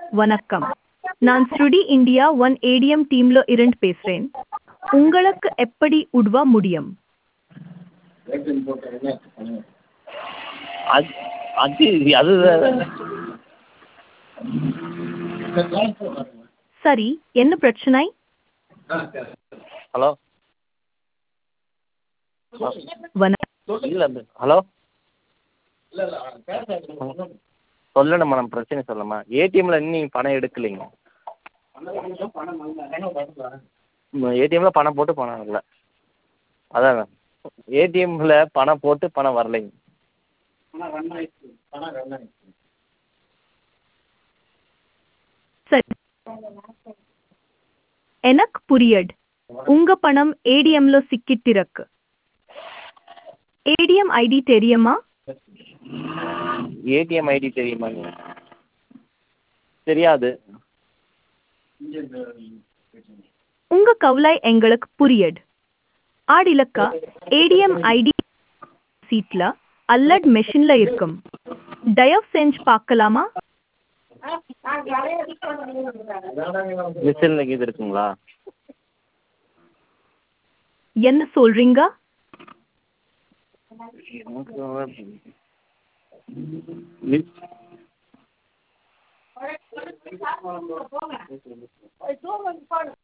வணக்கம் நான் ஸ்ருடி இந்தியா ஒன் ஏடிஎம் டீம்ல இருந்து பேசுறேன் உங்களுக்கு எப்படி உதவ முடியும் அது அது அது சரி என்ன பிரச்சனை ஹலோ வணக்கம் இல்லை ஹலோ சொல்லணும்மா நம்ம பிரச்சனை சொல்லணுமா ஏடிஎம்மில் இன்னும் நீங்கள் பணம் எடுக்கலைங்க ஏடிஎம்மில் பணம் போட்டு பணம் வரல அதான் ஏடிஎம்மில் பணம் போட்டு பணம் வரலைங்க சரி எனக்கு புரியட் உங்க பணம் ஏடிஎம்ல சிக்கிட்டிருக்கு ஏடிஎம் ஐடி தெரியுமா ஏடிஎம் ஐடி தெரியுமாங்க தெரியாது உங்க கவலை எங்களுக்கு புரியட் ஆடிலக்க ஏடிஎம் ஐடி சீட்ல அல்லட் மெஷின்ல இருக்கும் தயவு செஞ்சு பார்க்கலாமா மிஷினில் இது இருக்குங்களா என்ன சொல்றீங்க மிஸ்